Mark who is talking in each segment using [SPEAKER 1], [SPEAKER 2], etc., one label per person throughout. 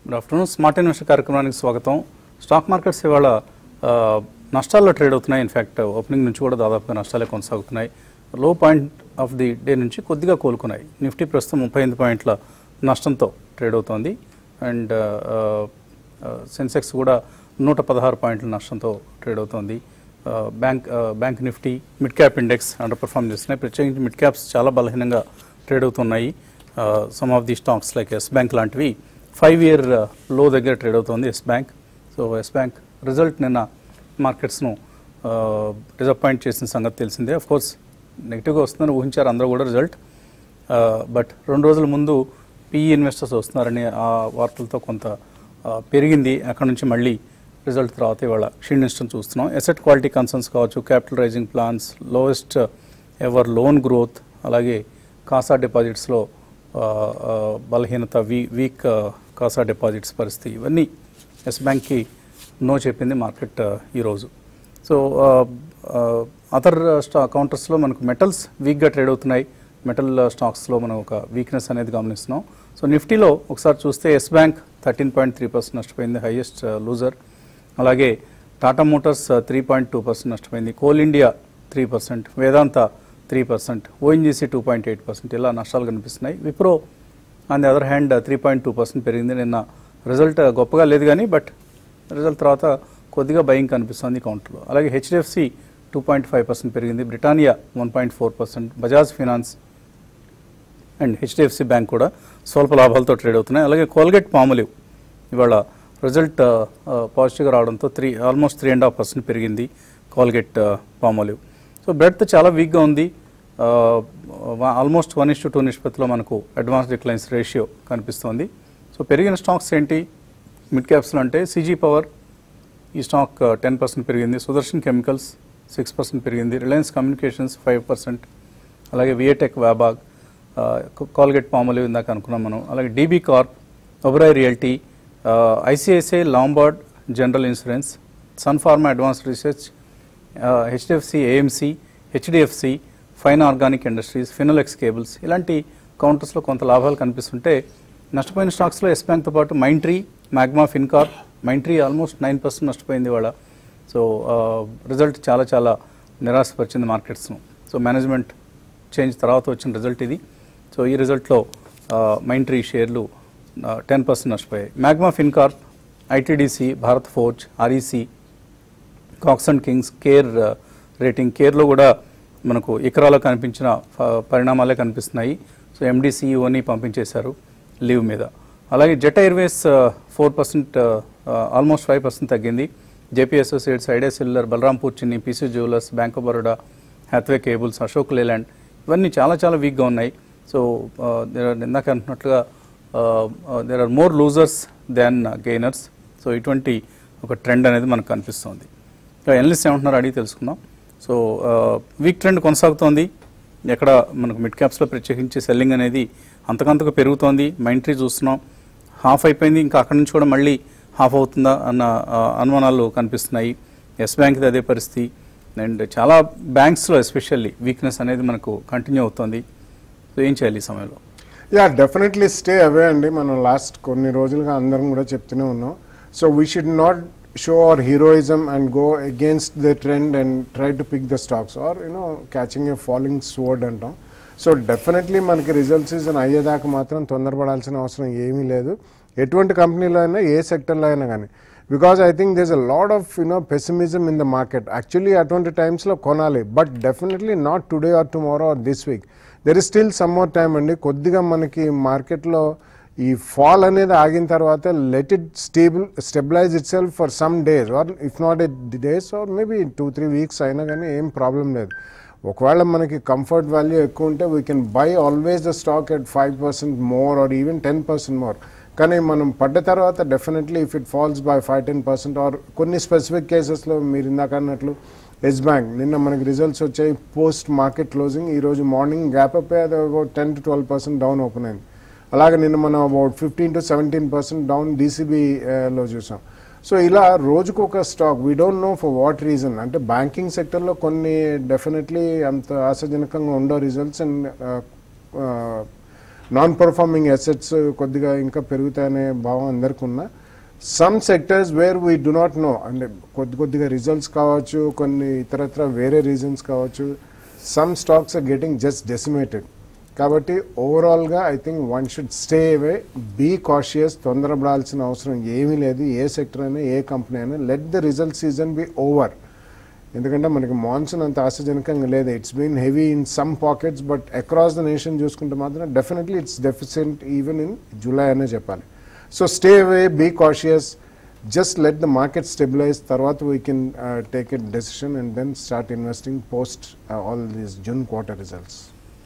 [SPEAKER 1] Good afternoon smart investor కార్యక్రమానికి స్వాగతం stock markets ఇవాళ ఆ, నష్టాల్లో ట్రేడ్ అవుతున్నాయి ఇన్ఫ్యాక్ట్ ఓపెనింగ్ నుంచి కూడా దాదాపుగా నష్టాలే కొనసాగుతున్నాయి లో పాయింట్ ఆఫ్ ది డే నుంచి కొద్దిగా కోలుకున్నాయి నిఫ్టీ ప్రస్తుతం ముప్పై ఎనిమిది పాయింట్ల నష్టంతో ట్రేడ్ అవుతోంది అండ్ సెన్సెక్స్ కూడా నూట పదహారు పాయింట్ల నష్టంతో ట్రేడ్ అవుతోంది ఆ, బ్యాంక్ ఆ, bank Nifty mid cap index underperform చేస్తున్నాయి ప్రత్యేకించి మిడ్ క్యాప్స్ చాలా బలహీనంగా ట్రేడ్ అవుతున్నాయి some of the stocks like Yes Bank లాంటివి ఫైవ్ ఇయర్ లో దగ్గర ట్రేడ్ అవుతుంది Yes Bank so Yes Bank result నిన్న మార్కెట్స్ను డిసప్పాయింట్ చేసిన సంగతి తెలిసిందే అఫ్ కోర్స్ నెగిటివ్గా వస్తుందని ఊహించారు అందరూ కూడా రిజల్ట్ బట్ రెండు రోజుల ముందు పిఈ ఇన్వెస్టర్స్ వస్తున్నారని ఆ వార్తలతో కొంత ఆ, పెరిగింది అక్కడ నుంచి మళ్ళీ రిజల్ట్ తర్వాత ఇవాళ క్షీణించడం చూస్తున్నాం ఎసెట్ క్వాలిటీ కన్సర్న్స్ కావచ్చు capital raising plans lowest ever loan growth అలాగే కాసా డిపాజిట్స్లో ఆ, ఆ, బలహీనత వీ వీక్ ఆ, కాసా డిపాజిట్స్ పరిస్థితి ఇవన్నీ ఎస్ బ్యాంక్కి నో చెప్పింది మార్కెట్ ఆ, ఈరోజు సో అదర్ స్టా కౌంటర్స్లో మనకు మెటల్స్ వీక్గా ట్రేడ్ అవుతున్నాయి మెటల్ స్టాక్స్లో మనం ఒక వీక్నెస్ అనేది గమనిస్తున్నాం సో నిఫ్టీలో ఒకసారి చూస్తే Yes Bank thirteen point three percent నష్టపోయింది హైయెస్ట్ లూజర్ అలాగే Tata Motors three point two percent నష్టపోయింది Coal India three percent Vedanta three percent ONGC two point eight percent ఇలా నష్టాలు కనిపిస్తున్నాయి Wipro on the other hand three point two percent పెరిగింది నిన్న result గొప్పగా లేదు కానీ బట్ రిజల్ట్ తర్వాత కొద్దిగా భయం కనిపిస్తుంది కౌంటర్లో అలాగే HDFC two point five percent పెరిగింది Britannia one point four percent Bajaj finance and HDFC bank కూడా స్వల్ప లాభాలతో ట్రేడ్ అవుతున్నాయి అలాగే కోల్గేట్ పాములివ్ ఇవాళ రిజల్ట్ పాజిటివ్గా రావడంతో three almost three and half percent పెరిగింది కోల్గేట్ పామోలివ్ సో బ్రెడ్త్ చాలా వీక్గా ఉంది almost one is to two నిష్పత్తిలో మనకు అడ్వాన్స్ డిక్లైన్స్ రేషియో కనిపిస్తోంది సో పెరిగిన స్టాక్స్ ఏంటి మిడ్ క్యాప్స్లో అంటే సిజీ పవర్ ఈ స్టాక్ టెన్ పర్సెంట్ పెరిగింది సుదర్శన్ కెమికల్స్ సిక్స్ పర్సెంట్ పెరిగింది రిలయన్స్ కమ్యూనికేషన్స్ ఫైవ్ పర్సెంట్ అలాగే విఏటెక్ వ్యాబాగ్ కాల్గేట్ పామోలివ్ ఇందాక అనుకున్నాం మనం అలాగే DB Corp Oberoi Realty ICICI Lombard General Insurance sun pharma Advanced Research HDFC AMC HDFC Fine Organic Industries Finolex Cables ఇలాంటి కౌంటర్స్లో కొంత లాభాలు కనిపిస్తుంటే నష్టపోయిన స్టాక్స్లో ఎస్ బ్యాంక్తో పాటు Mindtree Magma Fincorp Mindtree almost nine percent నష్టపోయింది ఇవాళ సో రిజల్ట్ చాలా చాలా నిరాశపరిచింది మార్కెట్స్ను సో మేనేజ్మెంట్ చేంజ్ తర్వాత వచ్చిన రిజల్ట్ ఇది సో ఈ రిజల్ట్లో మైంట్రీ షేర్లు టెన్ పర్సెంట్ నష్టపోయాయి Magma Fincorp ITDC Bharat Forge REC Cox and Kings care ఆ, రేటింగ్ కేర్లో కూడా మనకు ఇకరాలో కనిపించిన ఫ- పరిణామాలే కనిపిస్తున్నాయి సో ఎండీ సీఈఓని పంపించేశారు లీవ్ మీద అలాగే Jet Airways four percent almost five percent తగ్గింది JP Associates Idea Cellular Balrampur Chini PC Jewellers Bank of Baroda Hathway Cables Ashok Leyland ఇవన్నీ చాలా చాలా వీక్గా ఉన్నాయి సో ఇందాక అంటున్నట్లుగా there are more losers than gainers so ఇటువంటి ఒక ట్రెండ్ అనేది మనకు కనిపిస్తుంది ఇంకా ఎనలిస్ట్ ఏమంటున్నారు అడిగి తెలుసుకుందాం సో వీక్ ట్రెండ్ కొనసాగుతోంది ఎక్కడ మనకు మిడ్ క్యాప్స్లో ప్రత్యేకించి సెల్లింగ్ అనేది అంతకంతకు పెరుగుతోంది మైంట్రీ చూస్తున్నాం హాఫ్ అయిపోయింది ఇంకా అక్కడి నుంచి కూడా మళ్ళీ హాఫ్ అవుతుందా అన్న ఆ, అనుమానాలు కనిపిస్తున్నాయి ఎస్ బ్యాంక్ది అదే పరిస్థితి అండ్ చాలా బ్యాంక్స్లో ఎస్పెషల్లీ వీక్నెస్ అనేది మనకు కంటిన్యూ అవుతుంది సో ఏం చేయాలి ఈ సమయంలో
[SPEAKER 2] యా డెఫినెట్లీ స్టే అవే అండి మనం లాస్ట్ కొన్ని రోజులుగా అందరం కూడా చెప్తూనే ఉన్నాం so we should not show our heroism and go against the trend and try to pick the stocks or you know catching a falling sword అంటాం సో డెఫినెట్లీ మనకి రిజల్ట్ సీజన్ అయ్యేదాకా మాత్రం తొందరపడాల్సిన అవసరం ఏమీ లేదు ఎటువంటి కంపెనీలో అయినా ఏ సెక్టర్లో అయినా కానీ because I think there's a lot of you know pessimism in the market actually అటువంటి టైమ్స్లో కొనాలి but definitely not today or tomorrow or this week there is still some more time అండి కొద్దిగా మనకి మార్కెట్లో ఈ ఫాల్ అనేది ఆగిన తర్వాత let it stable stabilize itself for some days or if not a days or maybe two three weeks అయినా కానీ ఏం ప్రాబ్లం లేదు ఒకవేళ మనకి కంఫర్ట్ వాల్యూ ఎక్కువ ఉంటే we can buy always the stock at five percent more or even ten percent more కానీ మనం పడ్డ తర్వాత definitely if it falls by five ten percent or కొన్ని స్పెసిఫిక్ కేసెస్లో మీరు ఇందాక అన్నట్లు ఎస్ బ్యాంక్ నిన్న మనకి రిజల్ట్స్ వచ్చాయి పోస్ట్ మార్కెట్ క్లోజింగ్ ఈ రోజు మార్నింగ్ గ్యాప్ అప్ అది about ten to twelve percent down open అయింది అలాగే నిన్న మనం about fifteen to seventeen percent down డీసీబీలో చూసాం సో ఇలా రోజుకు ఒక stock we don't know for what reason అంటే బ్యాంకింగ్ సెక్టర్లో కొన్ని డెఫినెట్లీ అంత ఆశాజనకంగా ఉండో results and non performing assets కొద్దిగా ఇంకా పెరుగుతాయనే భావం అందరికి ఉన్నా some sectors where we do not know అంటే కొద్ది కొద్దిగా రిజల్ట్స్ కావచ్చు కొన్ని ఇతరత్ర వేరే రీజన్స్ కావచ్చు some stocks are getting just decimated కాబట్టి ఓవరాల్గా I think one should stay away be cautious తొందరపడాల్సిన అవసరం ఏమీ లేదు ఏ సెక్టర్ అయినా ఏ కంపెనీ అయినా let the result season be over ఎందుకంటే మనకి మాన్సూన్ అంత ఆశాజనకంగా లేదు it's been heavy in some pockets but across the nation చూసుకుంటే మాత్రం definitely it's deficient even in July అనే చెప్పాలి so stay away be cautious just let the market stabilize తర్వాత we can take a decision and then start investing post all these June quarter results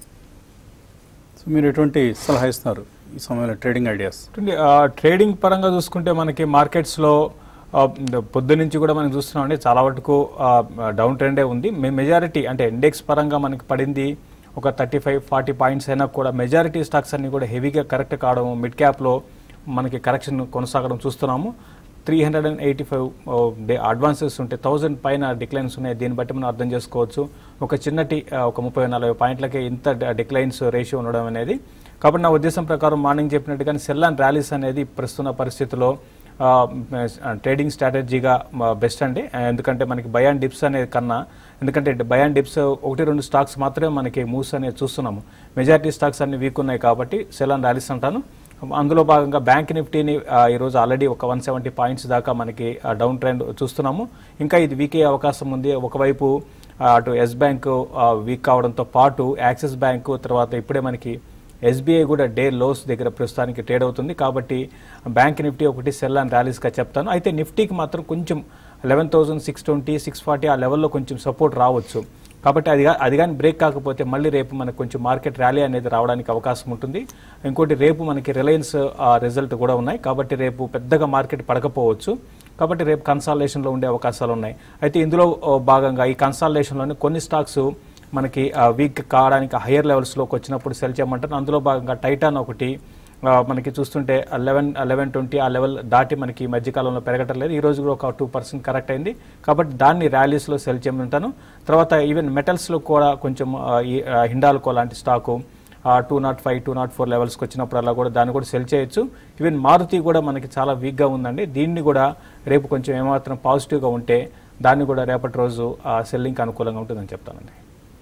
[SPEAKER 1] so మీరు ఎటువంటి సలహా ఇస్తున్నారు ఈ సమయంలో trading ideas
[SPEAKER 3] చూడండి, ఆ, ట్రేడింగ్ పరంగా చూసుకుంటే మనకి మార్కెట్స్లో ఆ, పొద్దు నుంచి కూడా మనం చూస్తున్నామండి చాలా వరకు ఆ, డౌన్ ట్రెండే ఉంది మే- మెజారిటీ అంటే ఇండెక్స్ పరంగా మనకి పడింది ఒక థర్టీ ఫైవ్ ఫార్టీ పాయింట్స్ అయినా కూడా మెజారిటీ స్టాక్స్ అన్ని కూడా హెవీగా కరెక్ట్ కావడం మిడ్ క్యాప్లో మనకి కరెక్షన్ కొనసాగడం చూస్తున్నాము three hundred and eighty five day advances ఉంటే థౌజండ్ పైన డిక్లైన్స్ ఉన్నాయి దీన్ని బట్టి మనం అర్థం చేసుకోవచ్చు ఒక చిన్నటి ఆ, ఒక ముప్పై నలభై పాయింట్లకే ఇంత డిక్లైన్స్ రేషియో ఉండడం అనేది కాబట్టి నా ఉద్దేశం ప్రకారం మార్నింగ్ చెప్పినట్టుగానే సెల్ అండ్ ర్యాలీస్ అనేది ప్రస్తుత పరిస్థితిలో ట్రేడింగ్ స్ట్రాటజీగా బెస్ట్ అండి ఆ, ఎందుకంటే మనకి బై అండ్ డిప్స్ అనేది కన్నా ఎందుకంటే బై అండ్ డిప్స్ ఒకటి రెండు స్టాక్స్ మాత్రమే మనకి మూవ్స్ అనేది చూస్తున్నాము మెజారిటీ స్టాక్స్ అన్ని వీక్ ఉన్నాయి కాబట్టి సెల్ అండ్ ర్యాలీస్ అంటాను అందులో భాగంగా బ్యాంక్ నిఫ్టీని ఆ, ఈరోజు ఆల్రెడీ ఒక వన్ సెవెంటీ పాయింట్స్ దాకా మనకి డౌన్ ట్రెండ్ చూస్తున్నాము ఇంకా ఇది వీక్ అయ్యే అవకాశం ఉంది ఒకవైపు ఆ, అటు ఎస్ బ్యాంక్ వీక్ కావడంతో పాటు యాక్సిస్ బ్యాంకు తర్వాత ఇప్పుడే మనకి ఎస్బీఐ కూడా డే లోస్ దగ్గర ప్రస్తుతానికి ట్రేడ్ అవుతుంది కాబట్టి బ్యాంక్ నిఫ్టీ ఒకటి సెల్ అండ్ ర్యాలీస్గా చెప్తాను అయితే నిఫ్టీకి మాత్రం కొంచెం eleven thousand six twenty six forty ఆ లెవెల్లో కొంచెం సపోర్ట్ రావచ్చు కాబట్టి అది గా- అది కానీ బ్రేక్ కాకపోతే మళ్ళీ రేపు మనకు కొంచెం మార్కెట్ ర్యాలీ అనేది రావడానికి అవకాశం ఉంటుంది ఇంకోటి రేపు మనకి రిలయన్స్ రిజల్ట్ కూడా ఉన్నాయి కాబట్టి రేపు పెద్దగా మార్కెట్ పడకపోవచ్చు కాబట్టి రేపు కన్సాలేషన్లో ఉండే అవకాశాలు ఉన్నాయి అయితే ఇందులో ఓ, భాగంగా ఈ కన్సాలేషన్లోనే కొన్ని స్టాక్స్ మనకి వీక్ కావడానికి హయ్యర్ లెవెల్స్లోకి వచ్చినప్పుడు సెల్ చేయమంటారు అందులో భాగంగా టైటాన్ ఒకటి ఆ, మనకి చూస్తుంటే లెవెన్ లెవెన్ ట్వంటీ ఆ లెవెల్ దాటి మనకి ఈ మధ్యకాలంలో పెరగటం లేదు ఈ రోజు కూడా ఒక టూ పర్సెంట్ కరెక్ట్ అయింది కాబట్టి దాన్ని ర్యాలీస్లో సెల్ చేయమంటాను తర్వాత ఈవెన్ మెటల్స్లో కూడా కొంచెం ఆ, ఈ ఆ, హిండాల్కో లాంటి stock two nought five two nought four లెవెల్స్కి వచ్చినప్పుడల్లా కూడా దాన్ని కూడా సెల్ చేయొచ్చు ఈవెన్ మారుతి కూడా మనకి చాలా వీక్గా ఉందండి దీన్ని కూడా రేపు కొంచెం ఏమాత్రం పాజిటివ్గా ఉంటే దాన్ని కూడా రేపటి రోజు సెల్లింగ్కి అనుకూలంగా ఉంటుందని చెప్తానండి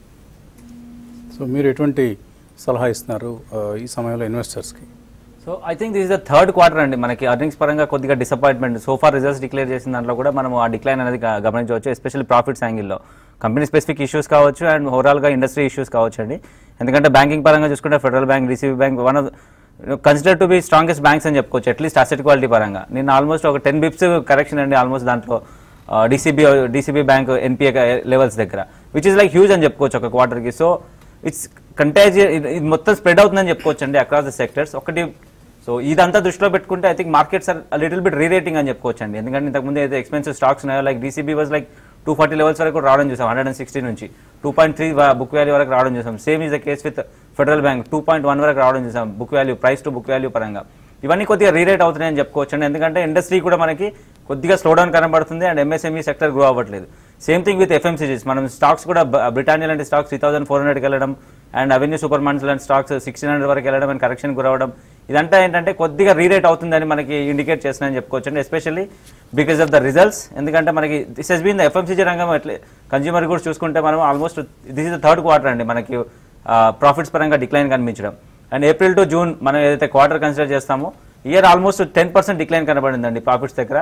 [SPEAKER 1] సో మీరు ఎటువంటి సలహా ఇస్తున్నారు ఆ, ఈ సమయంలో ఇన్వెస్టర్స్కి
[SPEAKER 4] so I think this is the third quarter అండి మనకి అర్నింగ్స్ పరంగా కొద్దిగా డిసప్పాయింట్మెంట్ సోఫార్ రిజల్ట్స్ డిక్లేర్ చేసిన దాంట్లో కూడా మనం ఆ డిక్లైన్ అనేది గ- గమనించవచ్చు ఎస్పెషల్లీ ప్రాఫిట్స్ యాంగిల్లో కంపెనీ స్పెసిఫిక్ ఇష్యూస్ కావచ్చు అండ్ ఓవరాల్గా ఇండస్ట్రీ ఇష్యూస్ కావచ్చు అండి ఎందుకంటే బ్యాంకింగ్ పరంగా చూసుకుంటే Federal Bank DCB Bank one of consider to be strongest banks అని చెప్పుకోవచ్చు అట్లీస్ట్ అసెట్ క్వాలిటీ పరంగా నేను ఆల్మోస్ట్ ఒక టెన్ బిప్స్ కరెక్షన్ అండి ఆల్మోస్ట్ దాంట్లో DCB DCB Bank NPA levels దగ్గర విచ్ ఇస్ లైక్ హ్యూజ్ అని చెప్పుకోవచ్చు ఒక క్వార్టర్కి సో ఇట్స్ కంటాజియస్ ఇది మొత్తం స్ప్రెడ్ అవుతుందని చెప్పుకోవచ్చు అండి అక్రాస్ ద సెక్టర్స్ ఒకటి సో ఇదంతా దృష్టిలో పెట్టుకుంటే I think markets are little bit rerating అని చెప్పుకోవచ్చు అండి ఎందుకంటే ఇంతకుముందు అయితే ఎక్స్పెన్సివ్ స్టాక్స్ ఉన్నాయో like DCB was like two forty levels వరకు రావడం చూసాం హండ్రెడ్ అండ్ సిక్స్టీ నుంచి two point three book value వరకు రావడం చూసాం same is the case with Federal Bank two point one వరకు రావడం చూసాం book value price to book value పరంగా ఇవన్నీ కొద్దిగా రీరేట్ అవుతున్నాయని చెప్పుకోవచ్చు అండి ఎందుకంటే ఇండస్ట్రీ కూడా మనకి కొద్దిగా స్లో డౌన్ కనబడుతుంది అండ్ ఎంఎస్ఎంఈ సెక్టర్ గ్రో అవ్వట్లేదు సేమ్ థింగ్ విత్ ఎఫ్ఎంసీజీస్ మనం స్టాక్స్ కూడా బ- బ్రిటానియా లాంటి స్టాక్స్ త్రీ థౌసండ్ ఫోర్ హండ్రెడ్కి వెళ్ళడం అండ్ అవెన్యూ సూపర్ మార్ట్స్ లాంటి స్టాక్స్ సిక్స్టీన్ హండ్రెడ్ వరకు వెళ్ళడం అండ్ కరెక్షన్ గురవడం ఇదంతా ఏంటంటే కొద్దిగా రీరేట్ అవుతుందని మనకి ఇండికేట్ చేస్తున్నాయని చెప్పుకోవచ్చు అండి especially because of the results ఎందుకంటే మనకి this has been the FMCG రంగం ఎట్లే కన్జ్యూమర్ కూడా చూసుకుంటే మనం almost this is the third quarter అండి మనకి ప్రాఫిట్స్ పరంగా డిక్లైన్ కనిపించడం అండ్ ఏప్రిల్ టు జూన్ మనం ఏదైతే క్వార్టర్ కన్సిడర్ చేస్తామో year almost ten percent decline కనబడిందండి ప్రాఫిట్స్ దగ్గర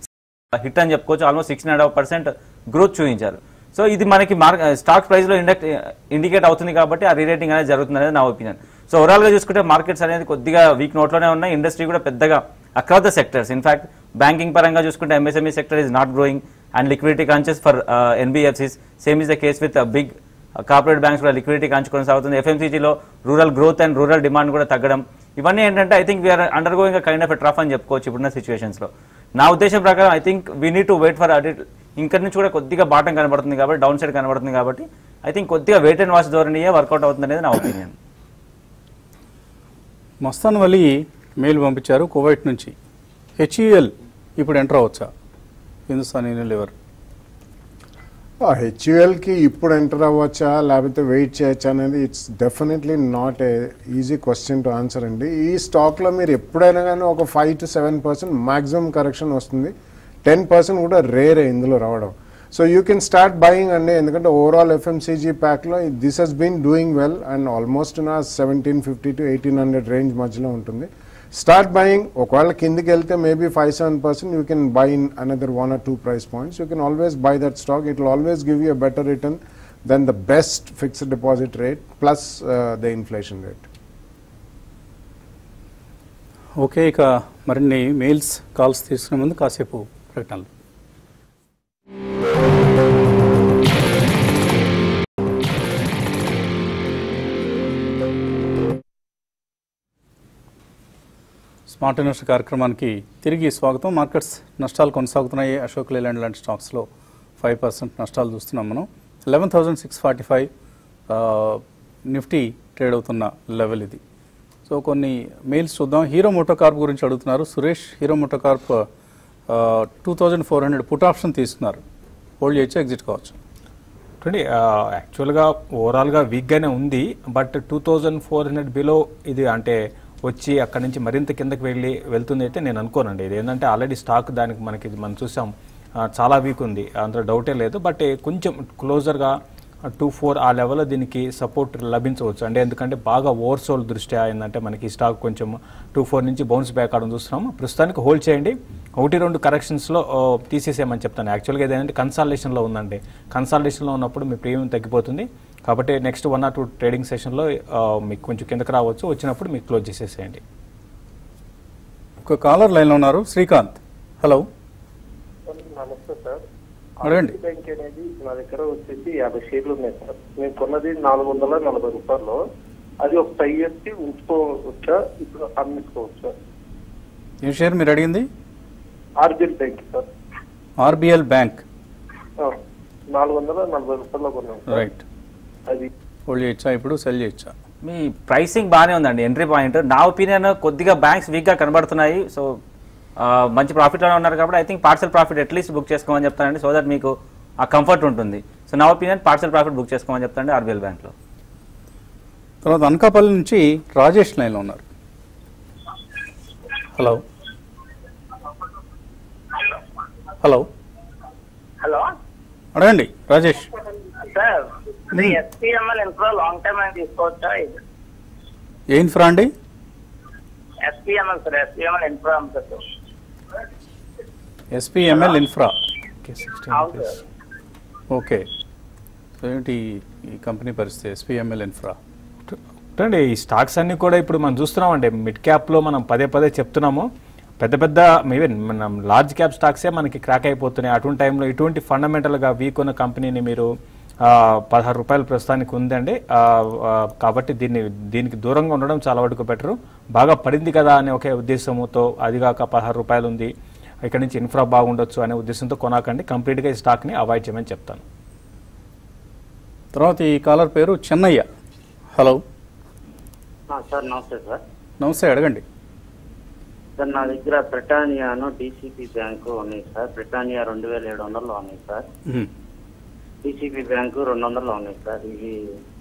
[SPEAKER 4] హిట్ అని చెప్పుకోవచ్చు almost six and half percent growth చూపించారు సో ఇది మనకి మార్క్ స్టాక్ ప్రైస్ లో ఇండక్ట్ ఇండికేట్ అవుతుంది కాబట్టి ఆ రీరేటింగ్ అనేది జరుగుతుంది అనేది నా ఒపీనియన్ సో ఓవరాల్ గా చూసుకుంటే మార్కెట్స్ అనేది కొద్దిగా వీక్ నోట్లోనే ఉన్నాయి ఇండస్ట్రీ కూడా పెద్దగా across the sectors in fact banking పరంగా చూసుకుంటే MSME sector is not growing and liquidity conscious for NBFCs same is the case with big corporate banks కూడా లిక్విడిటీ కాంచి కొనసాగుతుంది ఎఫ్ఎంసీజీలో rural growth and rural demand కూడా తగ్గడం ఇవన్నీ ఏంటంటే I think we're undergoing kind of trough అని చెప్పుకోవచ్చు ఇప్పుడున్న situations లో నా ఉద్దేశం ప్రకారం I think we need to wait for audit ఇక్కడ నుంచి కూడా కొద్దిగా బాటం కనబడుతుంది కాబట్టి డౌన్ సైడ్ కనబడుతుంది కాబట్టి ఐ థింక్ కొద్దిగా వెయిట్ అండ్ వాచ్ ధోరణియే వర్కౌట్ అవుతుంది అనేది నా ఒపీనియన్
[SPEAKER 1] మస్తాన్ వలి మెయిల్ పంపించారు కువైట్ నుంచి హెచ్ఈఎల్ ఇప్పుడు ఎంటర్ అవ్వచ్చా హిందుస్థాన్ యూనిలివర్
[SPEAKER 2] హెచ్యుఎల్కి ఇప్పుడు ఎంటర్ అవ్వచ్చా లేకపోతే వెయిట్ చేయొచ్చా అనేది it's definitely not a easy question to answer అండి ఈ స్టాక్లో మీరు ఎప్పుడైనా కానీ ఒక five to seven percent maximum correction వస్తుంది టెన్ పర్సెంట్ కూడా రేరే ఇందులో రావడం so you can start buying అండి ఎందుకంటే ఓవరాల్ ఎఫ్ఎంసీజీ ప్యాక్లో this has been doing well and almost నా seventeen fifty to eighteen hundred range మధ్యలో ఉంటుంది స్టార్ట్ బయింగ్ ఒకవేళ కిందికి వెళ్తే maybe five seven percent you can buy in another one or two price points you can always buy that stock it will always give you a better return than the best fixed deposit rate plus the inflation rate
[SPEAKER 1] okay ఇక మరిన్ని mails calls తీసుకునే ముందు కాసేపు ప్రకటనలు smart investor కార్యక్రమానికి తిరిగి స్వాగతం markets నష్టాలు కొనసాగుతున్నాయి అశోక్ లేలాండ్ లాంటి స్టాక్స్లో ఫైవ్ పర్సెంట్ నష్టాలు చూస్తున్నాం మనం eleven thousand six forty five Nifty trade అవుతున్న లెవెల్ ఇది సో కొన్ని మెయిల్స్ చూద్దాం హీరో మోటోకార్ప్ గురించి అడుగుతున్నారు Suresh Hero MotoCorp two thousand four hundred put option తీసుకున్నారు హోల్డ్ చేయొచ్చు ఎగ్జిట్ కావచ్చు
[SPEAKER 3] చూడండి యాక్చువల్గా ఓవరాల్గా వీక్గానే ఉంది but two thousand four hundred below ఇది అంటే వచ్చి అక్కడి నుంచి మరింత కిందకి వెళ్ళి వెళ్తుంది అయితే నేను అనుకోనండి ఇది ఏంటంటే ఆల్రెడీ స్టాక్ దానికి మనకి ఇది మనం చూసాం ఆ, చాలా వీక్ ఉంది అందులో డౌటే లేదు బట్ కొంచెం క్లోజర్గా టూ ఫోర్ ఆ లెవెల్లో దీనికి సపోర్ట్ లభించవచ్చు అంటే ఎందుకంటే బాగా ఓవర్సోల్ దృష్ట్యా ఏంటంటే మనకి ఈ స్టాక్ కొంచెం టూ ఫోర్ నుంచి బౌన్స్ బ్యాక్ అవడం చూస్తున్నాం ప్రస్తుతానికి హోల్డ్ చేయండి ఒకటి రెండు కరెక్షన్స్లో తీసేసేయమని చెప్తాను యాక్చువల్గా ఏదంటే కన్సాలిడేషన్లో ఉందండి కన్సాలిడేషన్లో ఉన్నప్పుడు మీ ప్రీమియం తగ్గిపోతుంది కాబట్టి next one or two trading సెషన్లో మీకు కొంచెం కిందకి రావచ్చు వచ్చినప్పుడు మీకు క్లోజ్ చేసేసేయండి
[SPEAKER 1] ఒక కాలర్ లైన్లో ఉన్నారు శ్రీకాంత్ హలో
[SPEAKER 5] నమస్తే సార్
[SPEAKER 1] అడగండి.
[SPEAKER 5] ఆర్బీ బ్యాంక్ అనేది నా దగ్గర వచ్చేసి యాభై షేర్లు ఉన్నాయి సార్ నేను కొన్నది నాలుగు వందల నలభై రూపాయలు అది ఒక ఫైవ్ ఇయర్స్ కి ఉంచుకోవచ్చా ఇప్పుడు అమ్మించుకోవచ్చా
[SPEAKER 1] ఏ షేర్ మీరు అడిగింది
[SPEAKER 5] RBL bank sir
[SPEAKER 1] RBL bank
[SPEAKER 5] ఆ, నాలుగు వందల నలభై రూపాయలు కొన్నాను సార్.
[SPEAKER 1] రైట్
[SPEAKER 5] అది
[SPEAKER 1] హోల్డ్ చేయొచ్చా ఇప్పుడు సెల్ చేయొచ్చా
[SPEAKER 4] మీ ప్రైసింగ్ బాగానే ఉందండి ఎంట్రీ పాయింట్ నా ఒపీనియన్ కొద్దిగా బ్యాంక్స్ వీక్గా కనబడుతున్నాయి సో ఆ, మంచి ప్రాఫిట్లోనే ఉన్నారు కాబట్టి I think partial profit at least book చేసుకోమని చెప్తానండి సో దట్ మీకు ఆ కంఫర్ట్ ఉంటుంది సో నా ఒపీనియన్ పార్సల్ ప్రాఫిట్ బుక్ చేసుకోమని చెప్తానండి ఆర్బీఎల్ బ్యాంక్లో
[SPEAKER 1] తర్వాత అనకాపల్లి నుంచి రాజేష్ లైన్లో ఉన్నారు హలో హలో
[SPEAKER 6] హలో
[SPEAKER 1] అడగండి రాజేష్
[SPEAKER 6] సార్ ఇది ఎస్పీఎంఎల్ ఇన్ఫ్రా లాంగ్ టైమ్ అని తీసుకోవచ్చా
[SPEAKER 1] ఏ ఇన్ఫ్రా అండి
[SPEAKER 6] SPML sir SPML infra sir
[SPEAKER 1] SPML infra
[SPEAKER 3] okay
[SPEAKER 6] అవును సార్
[SPEAKER 1] ఓకే సో ఏంటి ఈ కంపెనీ పరిస్థితి ఎస్పీఎంఎల్ ఇన్ఫ్రా
[SPEAKER 3] చూడండి ఈ స్టాక్స్ అన్ని కూడా ఇప్పుడు మనం చూస్తున్నామండి మిడ్ క్యాప్లో మనం పదే పదే చెప్తున్నాము పెద్ద పెద్ద ఈవెన్ మనం లార్జ్ క్యాప్ స్టాక్సే మనకి క్రాక్ అయిపోతున్నాయి అటువంటి టైంలో ఇటువంటి ఫండమెంటల్గా వీక్ ఉన్న కంపెనీని మీరు ఆ, పదహారు రూపాయలు ప్రస్తుతానికి ఉందండి ఆ, ఆ, కాబట్టి దీన్ని దీనికి దూరంగా ఉండడం చాలా వరకు బెటరు బాగా పడింది కదా అనే ఒకే ఉద్దేశంతో అదిగాక పదహారు రూపాయలు ఉంది ఇక్కడ నుంచి ఇన్ఫ్రా బాగుండొచ్చు అనే ఉద్దేశంతో కొనాకండి కంప్లీట్గా ఈ స్టాక్ని అవాయిడ్ చేయమని చెప్తాను
[SPEAKER 1] తర్వాత ఈ కాలర్ పేరు చెన్నయ్య హలో
[SPEAKER 6] సార్ నమస్తే సార్
[SPEAKER 1] నమస్తే అడగండి
[SPEAKER 6] సార్ నా దగ్గర బ్రిటానియాను డిసిపి బ్యాంకు ఉన్నాయి సార్ బ్రిటానియా రెండు వేల ఏడు వందల్లో ఉన్నాయి సార్
[SPEAKER 1] మ్మ్.
[SPEAKER 6] డిసిపి బ్యాంకు రెండు వందల్లో ఉన్నాయి సార్ ఇవి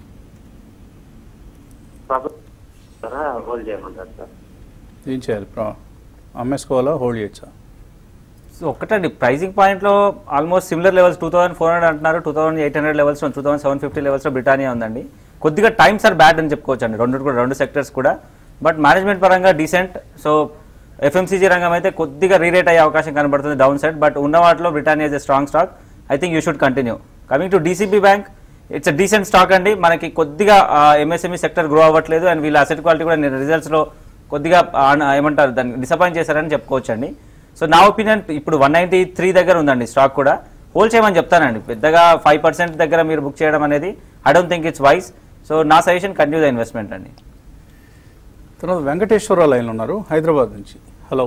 [SPEAKER 6] ప్రాఫిట్ హోల్డ్ చేయమంటారు సార్
[SPEAKER 1] ఏం చేయాలి ప్రా- అమ్మేసుకోవాలా హోల్డ్ చేయొచ్చా
[SPEAKER 4] సో ఒక్కటండి ప్రైసింగ్ పాయింట్లో almost similar levels two thousand four hundred అంటున్నారు two thousand eight hundred levels two thousand seven fifty లెవెల్స్లో బ్రిటానియా ఉందండి కొద్దిగా టైమ్స్ ఆర్ బ్యాడ్ అని చెప్పుకోవచ్చు అండి రెండు కూడా రెండు సెక్టర్స్ కూడా బట్ మేనేజ్మెంట్ పరంగా డీసెంట్ సో ఎఫ్ఎంసీజీ రంగం అయితే కొద్దిగా రీరేట్ అయ్యే అవకాశం కనబడుతుంది డౌన్ సైడ్ బట్ ఉన్న వాటిలో Britannia is a strong stock I think you should continue coming to DCB Bank it's a decent stock అండి మనకి కొద్దిగా ఎంఎస్ఎంఈ సెక్టర్ గ్రో అవ్వట్లేదు అండ్ వీళ్ళ అసెట్ క్వాలిటీ కూడా రిజల్ట్స్లో కొద్దిగా ఆ, ఏమంటారు దాన్ని డిసప్పాయింట్ చేశారని చెప్పుకోవచ్చు అండి సో నా ఒపీనియన్ ఇప్పుడు వన్ నైంటీ త్రీ దగ్గర ఉందండి స్టాక్ కూడా హోల్డ్ చేయమని చెప్తానండి పెద్దగా ఫైవ్ పర్సెంట్ దగ్గర మీరు బుక్ చేయడం అనేది I don't think it's wise so నా సజెషన్ కంటిన్యూ ద ఇన్వెస్ట్మెంట్ అండి
[SPEAKER 1] తర్వాత వెంకటేశ్వరరావు లైన్లో ఉన్నారు హైదరాబాద్ నుంచి హలో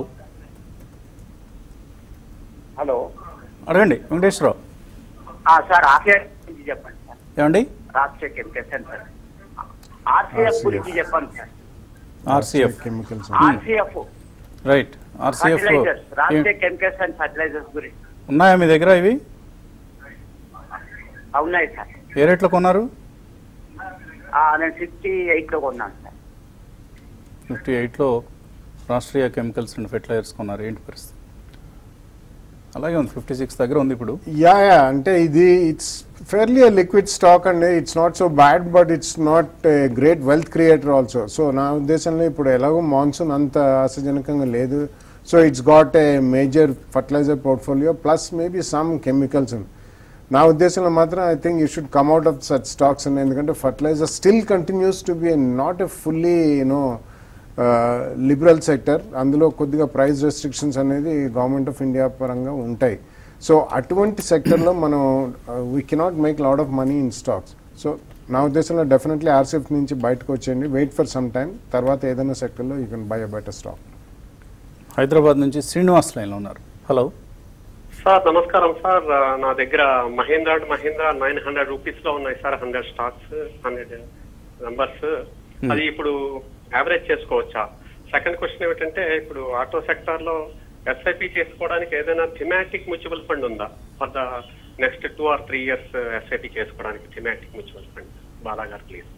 [SPEAKER 5] హలో
[SPEAKER 1] అడగండి వెంకటేశ్వరరావు
[SPEAKER 6] సార్ ఆర్సీఎఫ్ గురించి చెప్పండి సార్
[SPEAKER 1] ఏమండి
[SPEAKER 6] రాష్ట్రీయ కెమికల్స్ సార్ ఆర్సీఎఫ్ గురించి చెప్పండి sir
[SPEAKER 1] RCF
[SPEAKER 2] chemicals
[SPEAKER 6] RCF
[SPEAKER 1] right RCF
[SPEAKER 6] fertilizers Rashtriya Chemicals and Fertilizers గురించి
[SPEAKER 1] ఉన్నాయా మీ దగ్గర ఇవి
[SPEAKER 7] ఉన్నాయి సార్
[SPEAKER 1] ఏ రేట్లో కొన్నారు
[SPEAKER 7] ఆ, నేను సిక్స్టీ ఎయిట్లో కొన్నాను సార్
[SPEAKER 1] ఫిఫ్టీ ఎయిట్లో రాష్ట్రీయ కెమికల్స్ అండ్ ఫెర్టిలైజర్స్ కొన్నారు ఏంటి పరిస్థితి అలాగే ఉంది ఫిఫ్టీ సిక్స్ దగ్గర ఉంది ఇప్పుడు
[SPEAKER 2] యా యా అంటే ఇది ఇట్స్ ఫెయిర్లీ లిక్విడ్ స్టాక్ అండి it's not so bad but it's not great wealth creator also so నా ఉద్దేశంలో ఇప్పుడు ఎలాగో మాన్సూన్ అంత ఆశాజనకంగా లేదు so it's got a major fertiliser portfolio plus maybe some chemicals ఉంది నా ఉద్దేశంలో మాత్రం I think you should come out of such stocks అండి ఎందుకంటే fertiliser still continues to be not a fully you know liberal sector అందులో కొద్దిగా price restrictions అనేది government of India పరంగా ఉంటాయి సో అటువంటి సెక్టర్లో మనం we cannot make lot of money in stocks so నా ఉద్దేశంలో డెఫినెట్లీ ఆర్సిఎఫ్ నుంచి బయటకు వచ్చేయండి వెయిట్ ఫర్ సమ్ టైమ్ తర్వాత ఏదైనా సెక్టర్లో you can buy a better stock
[SPEAKER 1] Hyderabad నుంచి శ్రీనివాస్ లైన్లో ఉన్నారు హలో
[SPEAKER 8] సార్ నమస్కారం సార్ ఆ, నా దగ్గర Mahindra and Mahindra nine hundred rupees లో ఉన్నాయి sir hundred stocks hundred numbers అది ఇప్పుడు యావరేజ్ చేసుకోవచ్చా సెకండ్ క్వశ్చన్ ఏమిటంటే ఇప్పుడు ఆటో సెక్టార్ లో ఎస్ఐపి చేసుకోవడానికి ఏదైనా థిమాటిక్ మ్యూచువల్ ఫండ్ ఉందా for the next two or three years SIP చేసుకోవడానికి thematic mutual fund Bala garu please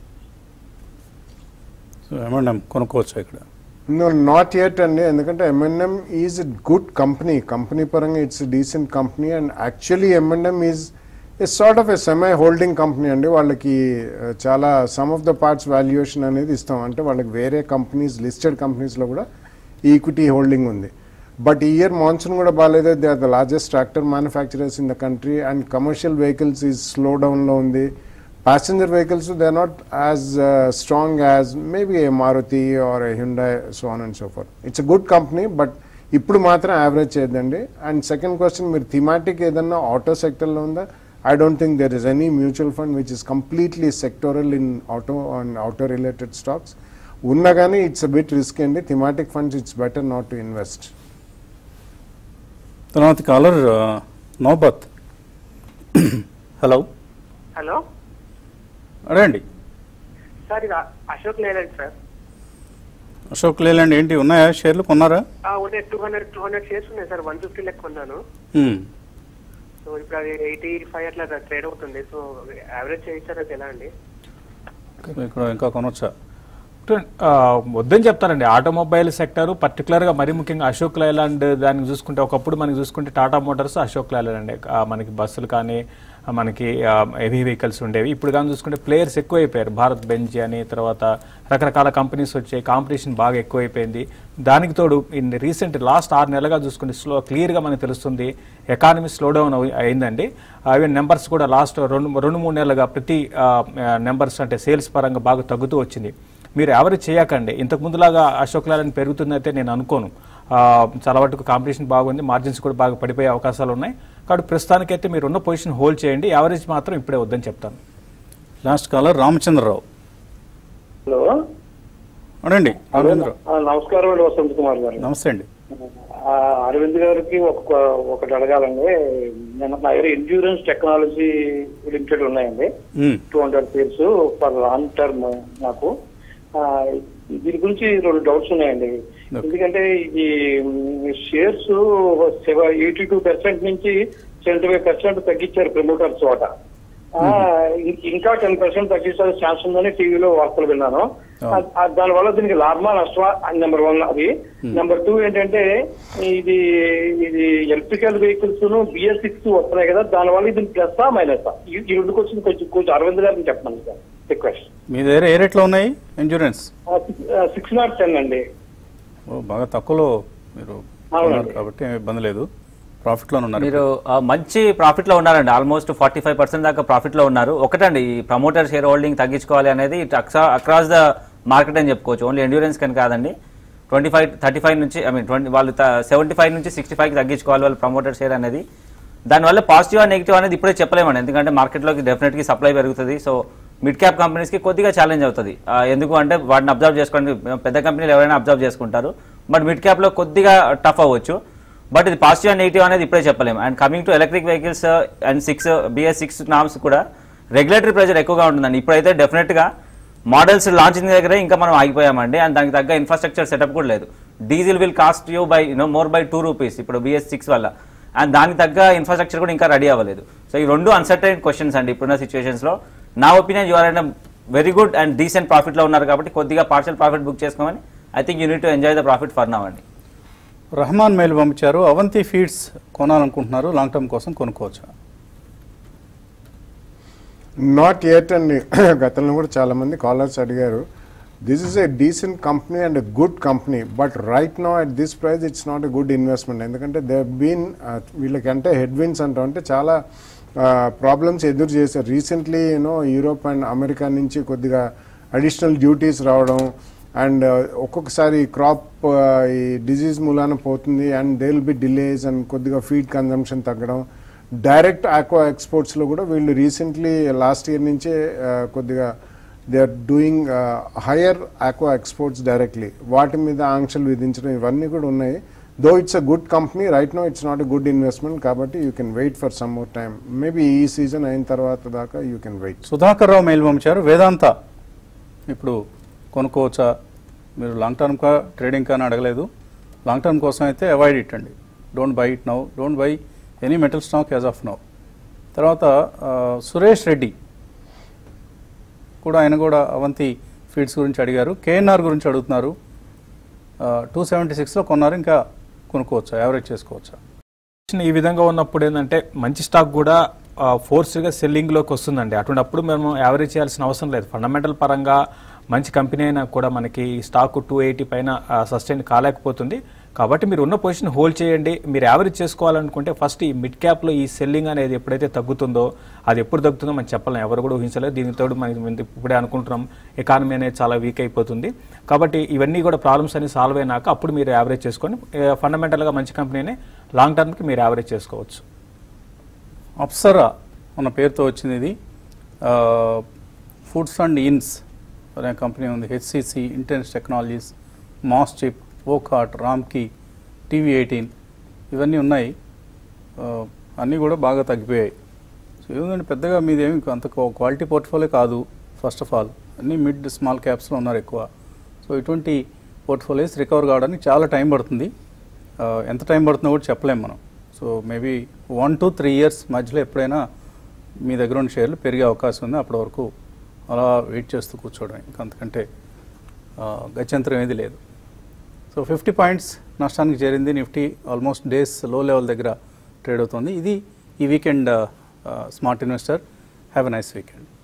[SPEAKER 1] so ఏమన్నా కొనుక్కోవచ్చా ఇక్కడ
[SPEAKER 2] నో నాట్ యెట్ అండి ఎందుకంటే M&M is good company company పరంగా it's decent company and actually M&M is is sort of a semi holding company అండి వాళ్ళకి uh, చాలా some of the parts valuation అనేది ఇస్తాం అంటే వాళ్ళకి వేరే కంపెనీస్ లిస్టెడ్ కంపెనీస్లో కూడా ఈక్విటీ హోల్డింగ్ ఉంది బట్ ఈ ఇయర్ మాన్సూన్ కూడా బాగాలేదు they are the largest tractor manufacturers in the country and commercial vehicles is slow డౌన్లో ఉంది passenger vehicles they are not as uh, strong as maybe a Maruti or a Hyundai so on and so forth it's a good company but ఇప్పుడు మాత్రం average చేయదండి and second question మీరు thematic ఏదన్నా auto సెక్టర్లో ఉందా I don't think there is any mutual fund which is completely sectoral in auto and auto related stocks ఉన్నా కానీ it's a bit risk అండి thematic funds it's better not to invest
[SPEAKER 1] తర్వాత caller Naubat hello
[SPEAKER 9] hello
[SPEAKER 1] అడగండి
[SPEAKER 9] sir ఇది Ashok Leyland sir
[SPEAKER 1] Ashok Leyland ఏంటి ఉన్నాయా షేర్లు కొన్నారా
[SPEAKER 9] ఆ, ఉన్నాయి two hundred two hundred shares ఉన్నాయి సార్ వన్ ఫిఫ్టీ లెక్క కొన్నాను
[SPEAKER 1] Hmm.
[SPEAKER 9] సో ఇప్పుడు అది ఎయిటీ ఫైవ్ అట్లా ట్రేడ్ అవుతుంది సో యావరేజ్ చేయించారు అది ఎలా అండి
[SPEAKER 1] సో ఇక్కడ ఇంకా కొనొచ్చా
[SPEAKER 3] ఆ, వద్దని చెప్తారండి ఆటోమొబైల్ సెక్టర్ పర్టికులర్గా మరీ ముఖ్యంగా అశోక్ లైలాండ్ దానికి చూసుకుంటే ఒకప్పుడు మనకి చూసుకుంటే టాటా మోటార్స్ అశోక్ లైలాండ్ అండి ఆ, మనకి బస్సులు కానీ ఆ, మనకి హెవీ వెహికల్స్ ఉండేవి ఇప్పుడు కానీ చూసుకుంటే ప్లేయర్స్ ఎక్కువైపోయారు భారత్ బెంజ్ అని తర్వాత రకరకాల కంపెనీస్ వచ్చాయి కాంపిటీషన్ బాగా ఎక్కువైపోయింది దానికి తోడు ఇన్ రీసెంట్ లాస్ట్ ఆరు నెలలుగా చూసుకుంటే స్లో క్లియర్గా మనకు తెలుస్తుంది ఎకానమీ స్లో డౌన్ అయిందండి అవి నెంబర్స్ కూడా లాస్ట్ రెండు రెండు మూడు నెలలుగా ప్రతి నెంబర్స్ అంటే సేల్స్ పరంగా బాగా తగ్గుతూ వచ్చింది మీరు ఎవరు చేయకండి ఇంతకు ముందులాగా అశోక్ లాలని పెరుగుతుందైతే నేను అనుకోను ఆ, చాలా వరకు కాంపిటీషన్ బాగుంది మార్జిన్స్ కూడా బాగా పడిపోయే అవకాశాలు ఉన్నాయి కాబట్టి ప్రస్తుతానికైతే మీరు ఉన్న పొజిషన్ హోల్డ్ చేయండి యావరేజ్ మాత్రం ఇప్పుడే వద్దని చెప్తాను
[SPEAKER 1] లాస్ట్ కాలర్ రామచంద్రరావు
[SPEAKER 10] హలో
[SPEAKER 1] అడండి రామచంద్రరావు
[SPEAKER 10] ఆ, నమస్కారం అండి వసంత్ కుమార్ గారు
[SPEAKER 1] నమస్తే అండి
[SPEAKER 10] ఆ, అరవింద్ గారికి ఒక ఒకటి అడగాలండి నేను నా దగ్గర ఇన్సూరెన్స్ టెక్నాలజీ లిమిటెడ్ ఉన్నాయండి
[SPEAKER 1] hmm.
[SPEAKER 10] Two hundred pairs for long term నాకు ఆ, దీని గురించి రెండు డౌట్స్ ఉన్నాయండి ఎందుకంటే ఈ షేర్స్ ఎయిటీ టూ పర్సెంట్ నుంచి సెవెంటీ ఫైవ్ పర్సెంట్ తగ్గించారు ప్రమోటర్స్ వాట ఆ, ఇం- ఇంకా టెన్ పర్సెంట్ తగ్గించే ఛాన్స్ ఉందని టీవీలో వార్తలు విన్నాను ఆ- ఆ దానివల్ల దీనికి లాభమా నష్టమా నెంబర్ వన్ అది నెంబర్ టూ ఏంటంటే ఇది ఇది ఎలక్ట్రికల్ వెహికల్స్ బిఎస్ సిక్స్ వస్తున్నాయి కదా దానివల్ల ఇది ప్లస్ మైనస్ ఈ ఈ రెండు క్వశ్చన్ కొంచెం కొంచెం అరవింద్ గారిని చెప్పండి సార్ రిక్వెస్ట్
[SPEAKER 1] మీ దగ్గర ఏ రేట్లో ఉన్నాయి ఇన్సూరెన్స్
[SPEAKER 10] సిక్స్ నాట్ టెన్ అండి
[SPEAKER 1] ఓ బాగా తక్కువలో మీరు
[SPEAKER 10] అవునండి.
[SPEAKER 1] ఉన్నారు కాబట్టి ఏం ఇబ్బంది లేదు ప్రాఫిట్లో ఉన్నారు
[SPEAKER 4] మీరు ఆ, మంచి ప్రాఫిట్ లో ఉన్నారండి ఆల్మోస్ట్ ఫార్టీ ఫైవ్ పర్సెంట్ దాకా ప్రాఫిట్ లో ఉన్నారు ఒకటండి ఈ ప్రమోటర్ షేర్ హోల్డింగ్ తగ్గించుకోవాలి అనేది అక్రాస్ ద మార్కెట్ అని చెప్పుకోవచ్చు ఓన్లీ ఎండ్యూరెన్స్ కని కాదండి ట్వంటీ ఫైవ్ థర్టీ ఫైవ్ నుంచి ఐ మీన్ ట్వంటీ వాళ్ళు సెవెంటీ ఫైవ్ నుంచి సిక్స్టీ ఫైవ్కి తగ్గించుకోవాలి వాళ్ళు ప్రమోటర్ షేర్ అనేది దానివల్ల పాజిటివ్ అండ్ నెగిటివ్ అనేది ఇప్పుడే చెప్పలేమండి ఎందుకంటే మార్కెట్లోకి డెఫినెట్గా సప్లై పెరుగుతుంది సో మిడ్ క్యాప్ కంపెనీస్కి కొద్దిగా ఛాలెంజ్ అవుతుంది ఆ, ఎందుకు అంటే వాటిని అబ్జర్వ్ చేసుకోండి పెద్ద కంపెనీలు ఎవరైనా అబ్జర్వ్ చేసుకుంటారు బట్ మిడ్ క్యాప్లో కొద్దిగా టఫ్ అవ్వచ్చు బట్ ఇది పాజిటివ్ అండ్ నెగిటివ్ అనేది ఇప్పుడే చెప్పలేము and coming to electric vehicles and six BS six norms కూడా రెగ్యులేటరీ ప్రెషర్ ఎక్కువగా ఉంటుందండి ఇప్పుడైతే డెఫినెట్గా మోడల్స్ లాంచింగ్ దగ్గరే ఇంకా మనం ఆగిపోయామండి అండ్ దానికి తగ్గ ఇన్ఫ్రాస్ట్రక్చర్ సెటప్ కూడా లేదు diesel will cost you by no more by two rupees ఇప్పుడు బిఎస్ సిక్స్ వల్ల అండ్ దానికి తగ్గ ఇన్ఫ్రాస్ట్రక్చర్ కూడా ఇంకా రెడీ అవ్వలేదు సో ఈ రెండు అన్సర్టైన్ క్వశ్చన్స్ అండి ఇప్పుడున్న సిచ్యువేషన్స్లో నా ఒపీనియన్ యువర్ అయిన వెరీ గుడ్ అండ్ డీసెంట్ ప్రాఫిట్లో ఉన్నారు కాబట్టి కొద్దిగా పార్షల్ ప్రాఫిట్ బుక్ చేసుకోమని I think you need to enjoy the profit for now అండి
[SPEAKER 1] రహమాన్ మెయిల్ పంపించారు అవంతి ఫీడ్స్ కొనాలనుకుంటున్నారు లాంగ్ టర్మ్ కోసం కొనుక్కోవచ్చా
[SPEAKER 2] నాట్ యెట్ అండి గతంలో కూడా చాలా మంది కాలర్స్ అడిగారు this is a decent company and a good company but right now at this price it's not a good investment ఎందుకంటే దే బీన్ వీళ్ళకంటే హెడ్ విన్స్ అంటాం అంటే చాలా ప్రాబ్లమ్స్ ఎదురు చేశారు recently you know Europe and America నుంచి కొద్దిగా అడిషనల్ డ్యూటీస్ రావడం అండ్ ఒక్కొక్కసారి క్రాప్ ఈ డిజీజ్ మూలాన పోతుంది and they will be delays and కొద్దిగా ఫీడ్ కన్జంప్షన్ తగ్గడం డైరెక్ట్ ఆక్వా ఎక్స్పోర్ట్స్లో కూడా వీళ్ళు రీసెంట్లీ లాస్ట్ ఇయర్ నుంచే ఆ, కొద్దిగా they are doing higher aqua exports directly వాటి మీద ఆంక్షలు విధించడం ఇవన్నీ కూడా ఉన్నాయి though it's a good company right now it's not a good investment కాబట్టి you can wait for some more time maybe ఈ సీజన్ అయిన తర్వాత దాకా you can wait
[SPEAKER 1] Sudhakar Rao mail పంపించారు వేదాంత ఇప్పుడు కొనుక్కోవచ్చా మీరు లాంగ్ టర్మ్ కా ట్రేడింగ్ కానీ అడగలేదు లాంగ్ టర్మ్ కోసం అయితే అవాయిడ్ ఇట్ అండి don't buy it now don't buy any metal stock as of now తర్వాత ఆ, సురేష్ రెడ్డి కూడా ఆయన కూడా అవంతి ఫీడ్స్ గురించి అడిగారు కేఎన్ఆర్ గురించి అడుగుతున్నారు టూ సెవెంటీ సిక్స్లో కొన్నారు ఇంకా కొనుక్కోవచ్చా యావరేజ్ చేసుకోవచ్చా
[SPEAKER 3] ఈ విధంగా ఉన్నప్పుడు ఏంటంటే మంచి స్టాక్ కూడా ఫోర్స్గా సెల్లింగ్లోకి వస్తుందండి అటువంటిప్పుడు మేము యావరేజ్ చేయాల్సిన అవసరం లేదు ఫండమెంటల్ పరంగా మంచి కంపెనీ అయినా కూడా మనకి ఈ స్టాక్ టూ ఎయిటీ పైన సస్టైన్ కాలేకపోతుంది కాబట్టి మీరు ఉన్న పొజిషన్ హోల్డ్ చేయండి మీరు యావరేజ్ చేసుకోవాలనుకుంటే ఫస్ట్ ఈ మిడ్ క్యాప్లో ఈ సెల్లింగ్ అనేది ఎప్పుడైతే తగ్గుతుందో అది ఎప్పుడు తగ్గుతుందో మనం చెప్పలేం ఎవరు కూడా ఊహించలేదు దీనికి తోడు మనం ఇప్పుడే అనుకుంటున్నాం ఎకానమీ అనేది చాలా వీక్ అయిపోతుంది కాబట్టి ఇవన్నీ కూడా ప్రాబ్లమ్స్ అన్ని సాల్వ్ అయినాక అప్పుడు మీరు యావరేజ్ చేసుకొని ఫండమెంటల్గా మంచి కంపెనీనే లాంగ్ టర్మ్కి మీరు యావరేజ్ చేసుకోవచ్చు
[SPEAKER 1] అప్సరా అన్న పేరుతో వచ్చింది ఇది ఫుడ్స్ అండ్ ఇన్స్ అనే కంపెనీ ఉంది HCC intense technologies MosChip ఓకాట్ రామ్కి టీవీ ఎయిటీన్ ఇవన్నీ ఉన్నాయి ఆ, అన్నీ కూడా బాగా తగ్గిపోయాయి సో ఏముందంటే పెద్దగా మీదేమి అంత క్వాలిటీ పోర్ట్ఫోలియో కాదు ఫస్ట్ ఆఫ్ ఆల్ అన్నీ మిడ్ స్మాల్ క్యాప్స్లో ఉన్నారు ఎక్కువ సో ఇటువంటి పోర్ట్ఫోలియోస్ రికవర్ కావడానికి చాలా టైం పడుతుంది ఆ, ఎంత టైం పడుతుందో కూడా చెప్పలేం మనం so maybe one two three years మధ్యలో ఎప్పుడైనా మీ దగ్గర ఉన్న షేర్లు పెరిగే అవకాశం ఉంది అప్పటి వరకు అలా వెయిట్ చేస్తూ కూర్చోవడం ఇంకా అంతకంటే ఆ, గత్యంతరం ఏది లేదు సో ఫిఫ్టీ పాయింట్స్ నష్టానికి చేరింది నిఫ్టీ ఆల్మోస్ట్ డేస్ లో లెవెల్ దగ్గర ట్రేడ్ అవుతుంది ఇది ఈ weekend smart investor have a nice weekend